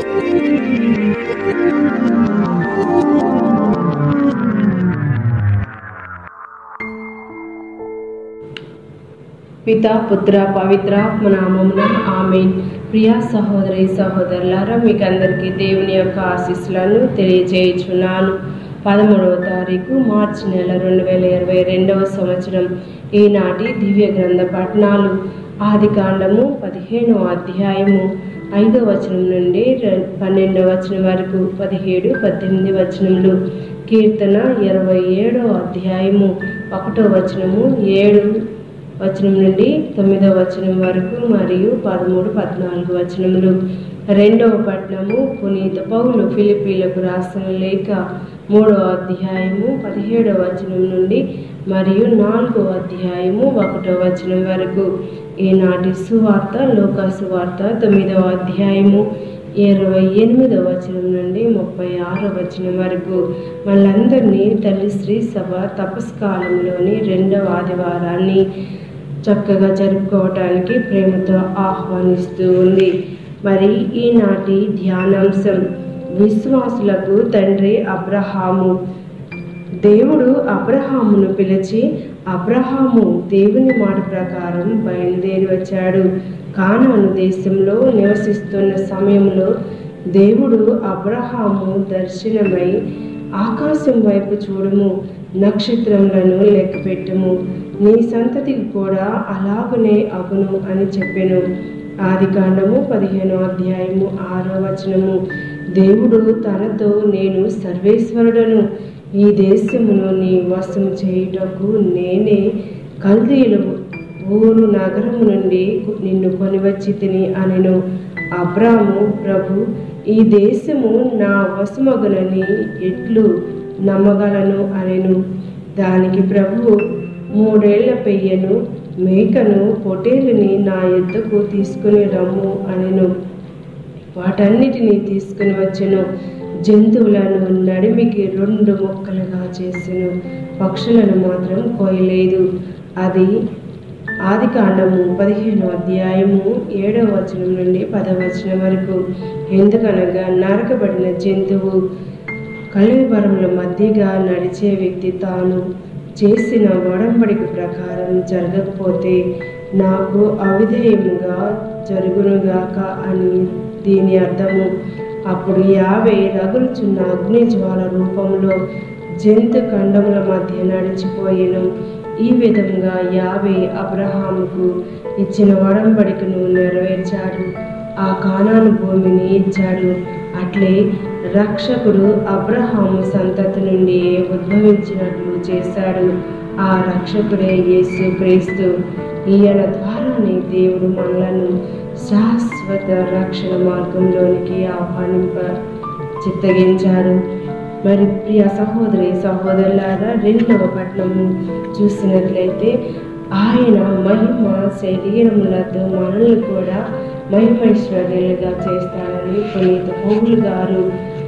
పిత పుత్ర పవిత్రాత్మ నామమున ఆమెన్ ప్రియా సహోదరి సహోదరులారా మీకు అందరికీ దేవుని యొక్క ఆశీస్సులను తెలియజేయుచున్నాను పదమూడవ తారీఖు మార్చి నెల రెండు వేల ఇరవై రెండవ సంవత్సరం ఈనాటి దివ్య గ్రంథ పఠనాలు ఆది కాండము పదిహేనవ అధ్యాయము ఐదవ వచనం నుండి రె- పన్నెండవ వచనం వరకు పదిహేడు పద్దెనిమిది వచనములు కీర్తన ఇరవై ఏడవ అధ్యాయము ఒకటో వచనము ఏడు వచనం నుండి తొమ్మిదవ వచనం వరకు మరియు పదమూడు పద్నాలుగు వచనములు రెండవ పట్నము పునీత పౌలు ఫిలిపీలకు రాసిన లేఖ మూడవ అధ్యాయము పదిహేడవ వచనం నుండి మరియు నాలుగవ అధ్యాయము ఒకటో వచనం వరకు ఈనాటి సువార్త లోక సువార్త తొమ్మిదవ అధ్యాయము ఇరవై ఎనిమిదవ వచనం నుండి ముప్పై ఆరో వచనం వరకు మనందరినీ తల్లి శ్రీ సభ తపస్కాలంలోని రెండవ ఆదివారాన్ని చక్కగా జరుపుకోవటానికి ప్రేమతో ఆహ్వానిస్తూ ఉంది మరి ఈనాటి ధ్యానాంశం విశ్వాసులకు తండ్రి అబ్రహాము దేవుడు అబ్రహామును పిలిచి అబ్రహాము దేవుని మాట ప్రకారం బయలుదేరి వచ్చాడు కానాను దేశంలో నివసిస్తున్న సమయంలో దేవుడు అబ్రహాము దర్శనమై ఆకాశం వైపు చూడుము నక్షత్రములను లెక్కపెట్టుము నీ సంతతికి కూడా అలాగునే అగును అని చెప్పెను ఆది కాండము పదిహేనో అధ్యాయము ఆరో వచనము దేవుడు తనతో నేను సర్వేశ్వరుడను ఈ దేశమును నీ వశం చేయుటకు నేనే కల్దీయుల ఊరు నగరము నుండి నిన్ను కొనివచ్చి తిని అనెను అబ్రాము ప్రభు ఈ దేశము నా వశమగునని ఎట్లు నమ్మగలను అనెను దానికి ప్రభువు మూడేళ్ల పెయ్యను మేకను పొటేలుని నా ఎద్దకు తీసుకుని రమ్ము అనెను వాటన్నిటినీ తీసుకుని వచ్చెను జంతువులను నడిమికి రెండు మొక్కలుగా చేసెను పక్షులను మాత్రం కోయలేదు అది ఆది కాండము పదిహేను అధ్యాయము ఏడవ వచనం నుండి పదవ వచనం వరకు ఎందుకనగా నరకబడిన జంతువు కలివరముల మధ్యగా నడిచే వ్యక్తి తాను చేసిన ఒడంబడిక ప్రకారం జరగకపోతే నాకు అవిధేయముగా జరుగునుగాక అని దీని అర్థము అప్పుడు యావే రగులుచున్న అగ్ని జ్వాల రూపంలో జంతు ఖండముల మధ్య నడిచిపోయేను ఈ విధంగా యావే అబ్రహాముకు ఇచ్చిన ఒడంబడికను నెరవేర్చాడు ఆ కానాను భూమిని ఇచ్చాడు అట్లే రక్షకుడు అబ్రహాము సంతతి నుండి ఉద్భవించినట్లు చేశాడు ఆ రక్షకుడే యేసు క్రీస్తు ఈయన ద్వారానే దేవుడు మనలను శాశ్వత రక్షణ మార్గంలోనికి ఆహ్వానింప చిత్తగించాడు మరి ప్రియ సహోదరి సహోదరులారా రెండవ పట్నము చూసినట్లయితే ఆయన మహిమ శరీరములతో మనల్ని కూడా మహిమైశ్వర్యులుగా చేస్తాడని పునీత పౌలు గారు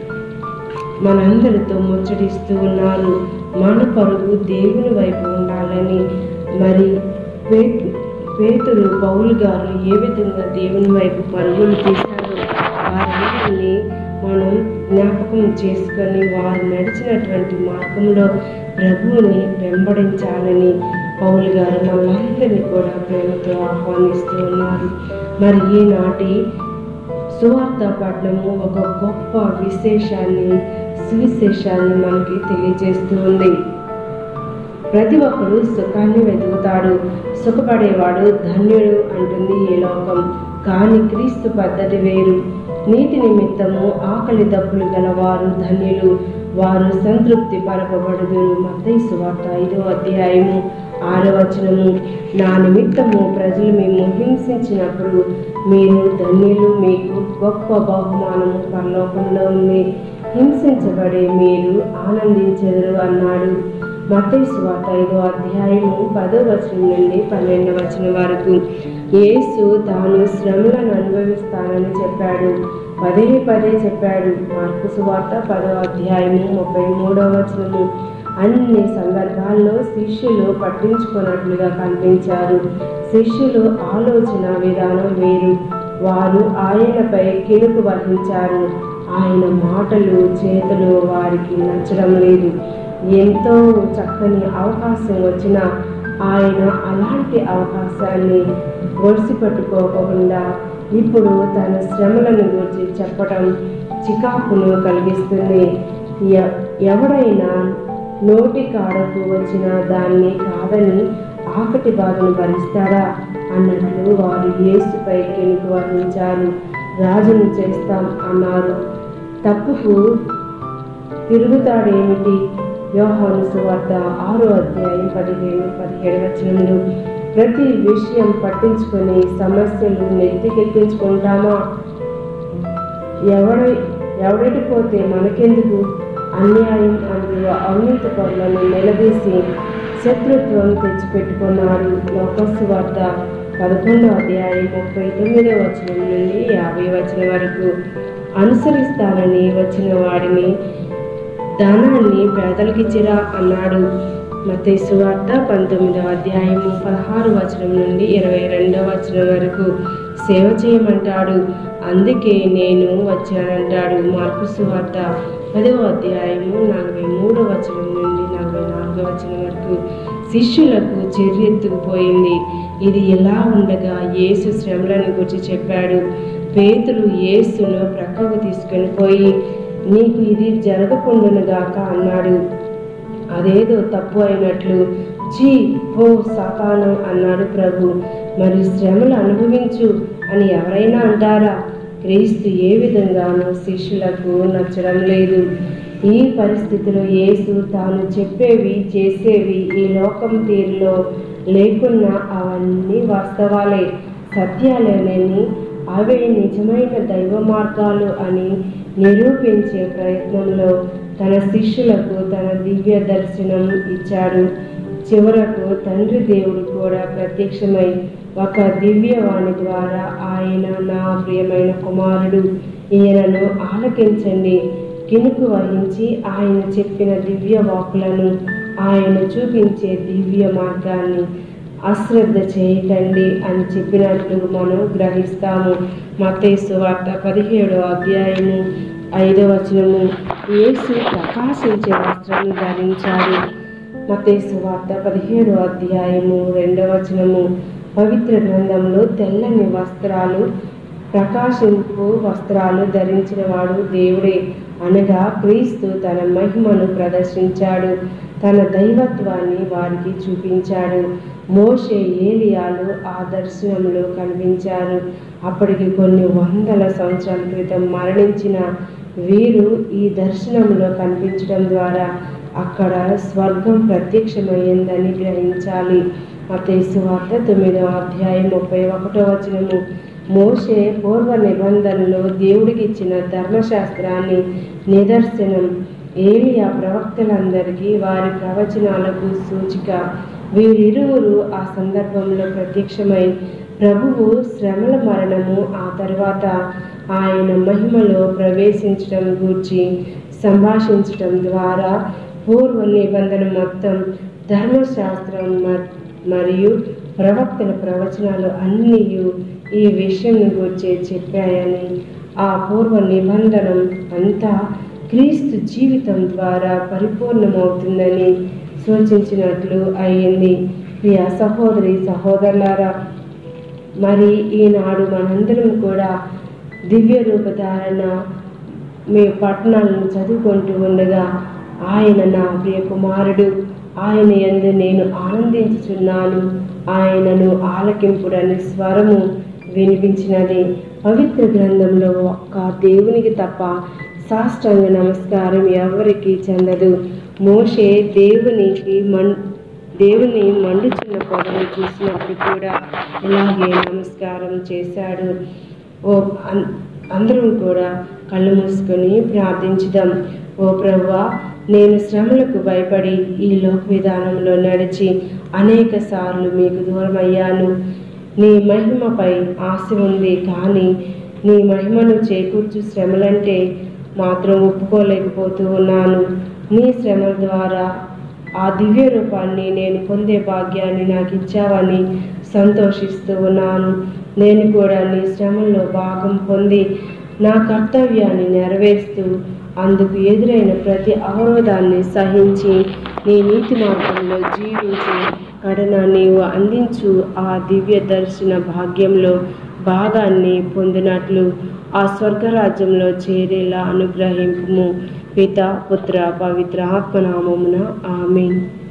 మనందరితో ముచ్చటిస్తూ ఉన్నారు మన పరుగు దేవుని వైపు ఉండాలని మరి పే- పేతురు పౌలు గారు ఏ విధంగా దేవుని వైపు పరుగులు తీశారో వారందరినీ మనం జ్ఞాపకం చేసుకొని వారు నడిచినటువంటి మార్గంలో ప్రభువుని వెంబడించాలని పౌలు గారు మనందరినీ కూడా ప్రేమతో ఆహ్వానిస్తూ ఉన్నారు మరి ఈనాటి సువార్త పట్టణము ఒక గొప్ప విశేషాన్ని సువిశేషాన్ని మనకి తెలియజేస్తూ ఉంది ప్రతి ఒక్కరు సుఖాన్ని వెతుకుతాడు సుఖపడేవాడు ధన్యుడు అంటుంది ఈ లోకం కానీ క్రీస్తు పద్ధతి వేరు నీతి నిమిత్తము ఆకలి దప్పులు గలవారు ధన్యులు వారు సంతృప్తి పరపబడుదురు మత్తయి సువార్త ఐదో అధ్యాయము ఆరో వచనము నా నిమిత్తము ప్రజలు మేము హింసించినప్పుడు మీరు ధన్యులు మీకు గొప్ప బహుమానము పరలోకంలో ఉంది హింసించబడే మీరు ఆనందించెదరు అన్నాడు మత్తయి సువార్త ఐదో అధ్యాయము పదో వచనం నుండి పన్నెండవ వచనం వరకు యేసు తాను శ్రమలను అనుభవిస్తానని చెప్పాడు పదే పదే చెప్పాడు మార్పు సువార్త పదో అధ్యాయము ముప్పై మూడవ వచనము అన్ని సందర్భాల్లో శిష్యులు పట్టించుకున్నట్లుగా కనిపించారు శిష్యులు ఆలోచన విధానం వేరు వారు ఆయనపై కినుకు వహించారు ఆయన మాటలు చేతులు వారికి నచ్చడం లేదు ఎంతో చక్కని అవకాశం వచ్చినా ఆయన అలాంటి అవకాశాన్ని ఒడిసి పట్టుకోకుండా ఇప్పుడు తన శ్రమలను గురించి చెప్పడం చికాకును కలిగిస్తుంది ఎ- ఎవడైనా నోటి కాడకు వచ్చిన దాన్ని కాదని ఆకటి బాధను భరిస్తాడా అన్నట్లు వారు యేసుపై కెనుకు వహించారు రాజును చేస్తాం అన్నారు తప్పుకు తిరుగుతాడేమిటి యోహాను సువార్త ఆరో అధ్యాయం పదిహేను పదిహేడు వచనములు ప్రతి విషయం పట్టించుకొని సమస్యలు నెత్తికెక్కించుకుంటామా ఎవడ ఎవడటిపోతే మనకెందుకు అన్యాయం అంటూ అవినీతి పనులను నిలదీసి శత్రుత్వం తెచ్చిపెట్టుకున్నారు లోకస్సు వార్త పదకొండో అధ్యాయం ముప్పై తొమ్మిదో వచనం నుండి యాభై వచనం వరకు అనుసరిస్తానని వచ్చిన వాడిని దానాన్ని పేదలకిచ్చిరా అన్నాడు మత్తయి వార్త పంతొమ్మిదవ అధ్యాయము పదహారు వచనం నుండి ఇరవై రెండవ వచనం వరకు సేవ చేయమంటాడు అందుకే నేను వచ్చానంటాడు మార్పు సువార్త పదవ అధ్యాయము నలభై మూడవ వచనం నుండి నలభై నాలుగవ వచనం వరకు శిష్యులకు చెర్రెత్తుకుపోయింది ఇది ఎలా ఉండగా యేసు శ్రమలను గురించి చెప్పాడు పేతులు యేసును ప్రక్కకు తీసుకొని పోయి నీకు ఇది జరగకుండునుగాక అన్నాడు అదేదో తప్పు అయినట్లు చీ ఓ సాతాను అన్నాడు ప్రభు మరి శ్రమలు అనుభవించు అని ఎవరైనా అంటారా క్రీస్తు ఏ విధంగానూ శిష్యులకు నచ్చడం లేదు ఈ పరిస్థితిలో యేసు తాను చెప్పేవి చేసేవి ఈ లోకం తీరులో లేకున్నా అవన్నీ వాస్తవాలే సత్యాలేనని అవే నిజమైన దైవ మార్గాలు అని నిరూపించే ప్రయత్నంలో తన శిష్యులకు తన దివ్య దర్శనం ఇచ్చాడు చివరకు తండ్రి దేవుడు కూడా ప్రత్యక్షమై ఒక దివ్యవాణి ద్వారా ఆయన నా ప్రియమైన కుమారుడు ఈయనను ఆలకించండి కినుకు వహించి ఆయన చెప్పిన దివ్య వాకులను ఆయన చూపించే దివ్య మార్గాన్ని అశ్రద్ధ చేయకండి అని చెప్పినట్లు మనం గ్రహిస్తాము మతేసు వార్త పదిహేడో అధ్యాయము ఐదో వచనము యేసు ప్రకాశించే వస్త్రాన్ని ధరించాడు మతేసు వార్త పదిహేడో అధ్యాయము రెండవ వచనము పవిత్ర గ్రంథంలో తెల్లని వస్త్రాలు ప్రకాశింపు వస్త్రాలు ధరించిన వాడు దేవుడే అనగా క్రీస్తు తన మహిమను ప్రదర్శించాడు తన దైవత్వాన్ని వారికి చూపించాడు మోషే ఏలియాలు ఆ దర్శనంలో కనిపించారు అప్పటికి కొన్ని వందల సంవత్సరాల క్రితం మరణించిన వీరు ఈ దర్శనంలో కనిపించడం ద్వారా అక్కడ స్వర్గం ప్రత్యక్షమైందని గ్రహించాలి మతేసు వార్త తొమ్మిదవ అధ్యాయం ముప్పై ఒకటో వచనము మోషే పూర్వ నిబంధనలో దేవుడికి ఇచ్చిన ధర్మశాస్త్రాన్ని నిదర్శనం ఏలియా ప్రవక్తలందరికీ వారి ప్రవచనాలకు సూచిక వీరిరువురు ఆ సందర్భంలో ప్రత్యక్షమై ప్రభువు శ్రమల మరణము ఆ తర్వాత ఆయన మహిమలో ప్రవేశించడం గూర్చి సంభాషించటం ద్వారా పూర్వ నిబంధన మొత్తం ధర్మశాస్త్రం మ- మరియు ప్రవక్తల ప్రవచనాలు అన్నీ ఈ విషయం గురించి చెప్పాయని ఆ పూర్వ నిబంధనం అంతా క్రీస్తు జీవితం ద్వారా పరిపూర్ణమవుతుందని సూచించినట్లు అయింది ప్రియ సహోదరి సహోదరులారా మరి ఈనాడు మనందరం కూడా దివ్య రూపధారణ మీ పట్టణాలను చదువుకుంటూ ఉండగా ఆయన నా ప్రియ కుమారుడు ఆయన యందు నేను ఆనందించుచున్నాను ఆయనను ఆలకింపుడని స్వరము వినిపించినది పవిత్ర గ్రంథంలో ఒక్క దేవునికి తప్ప సాష్టాంగ నమస్కారం ఎవరికి చెందదు మోషే దేవునికి మన్ దేవుని మండుచున్న పొగను చూసినప్పుడు కూడా ఇలాగే నమస్కారం చేశాడు ఓ అన్- అందరం కూడా కళ్ళు మూసుకొని ప్రార్థించుదాం ఓ ప్రవ్వా నేను శ్రమలకు భయపడి ఈ లోక విధానంలో నడిచి అనేక సార్లు మీకు దూరం అయ్యాను నీ మహిమపై ఆశ ఉంది కానీ నీ మహిమను చేకూర్చు శ్రమలంటే మాత్రం ఒప్పుకోలేకపోతూ ఉన్నాను నీ శ్రమల ద్వారా ఆ దివ్య రూపాన్ని నేను పొందే భాగ్యాన్ని నాకు ఇచ్చావని సంతోషిస్తూ ఉన్నాను నేను కూడా నీ శ్రమంలో భాగం పొంది నా కర్తవ్యాన్ని నెరవేరుస్తూ అందుకు ఎదురైన ప్రతి అవరోధాన్ని సహించి నీ నీతి మార్గంలో జీవించి కడన నీవు అందించు ఆ దివ్య దర్శన భాగ్యంలో భాగాన్ని పొందినట్లు ఆ స్వర్గరాజ్యంలో చేరేలా అనుగ్రహింపుము పిత పుత్ర పవిత్ర ఆత్మనామమున ఆమెన్